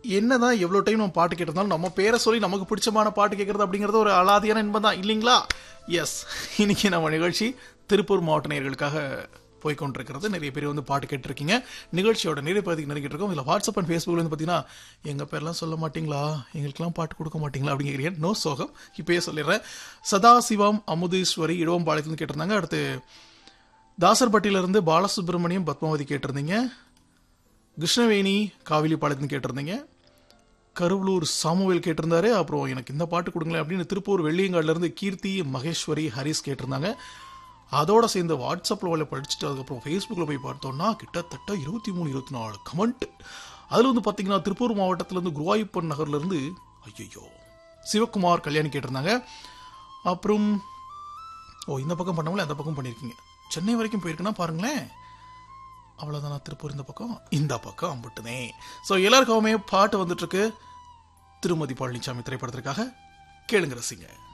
என்னதான் எவ்வளோ டைம் நம்ம பாட்டு கேட்டிருந்தாலும் நம்ம பேரை சொல்லி நமக்கு பிடிச்சமான பாட்டு கேட்கறது அப்படிங்கிறது ஒரு அலாதியான இன்பம் தான் இல்லைங்களா எஸ் இன்னைக்கு நம்ம நிகழ்ச்சி திருப்பூர் மாவட்ட நேயர்களுக்காக போய்கொண்டிருக்கிறது நிறைய பேர் வந்து பாட்டு கேட்டிருக்கீங்க நிகழ்ச்சியோட நிறைய பகுதிக்கு நெருங்கிட்டு இருக்கோம் இதில் வாட்ஸ்அப் அண்ட் ஃபேஸ்புக்கில் வந்து பார்த்தீங்கன்னா எங்கள் பேர்லாம் சொல்ல மாட்டீங்களா எங்களுக்கெல்லாம் பாட்டு கொடுக்க மாட்டீங்களா அப்படிங்கிறீங்க நோ சோகம் இப்பயே சொல்லிடுறேன் சதாசிவம் அமுதீஸ்வரி இடுவம்பாளையத்துலேருந்து கேட்டிருந்தாங்க அடுத்து தாசர்பட்டியிலிருந்து பாலசுப்ரமணியம் பத்மாவதி கேட்டிருந்தீங்க கிருஷ்ணவேணி காவிலிப்பாளையத்துன்னு கேட்டிருந்தீங்க கருவலூர் சாமுவேல் கேட்டிருந்தாரு அப்புறம் எனக்கு இந்த பாட்டு கொடுங்களேன் அப்படின்னு திருப்பூர் வெள்ளியங்காடுல இருந்து கீர்த்தி மகேஸ்வரி ஹரிஸ் கேட்டிருந்தாங்க அதோட சேர்ந்து வாட்ஸ்அப்பில் உள்ள படிச்சுட்டு அதுக்கப்புறம் ஃபேஸ்புக்கில் போய் பார்த்தோம்னா கிட்டத்தட்ட இருபத்தி மூணு இருபத்தி நாலு கமெண்ட் அதில் வந்து பார்த்தீங்கன்னா திருப்பூர் மாவட்டத்திலேருந்து குருவாயூப்பன் நகர்லேருந்து ஐயோ சிவகுமார் கல்யாணி கேட்டிருந்தாங்க அப்புறம் ஓ இந்த பக்கம் பண்ணவங்களே அந்த பக்கம் பண்ணியிருக்கீங்க சென்னை வரைக்கும் போயிருக்குன்னா பாருங்களேன் அவ்வளோதானா திருப்பூர் இந்த பக்கம் இந்த பக்கம் அம்பிட்டுனே ஸோ எல்லாருக்குமே பாட்டு வந்துட்டு இருக்கு திருமதி பழனிசாமி திரைப்படத்திற்காக கேளுங்க ரசிங்க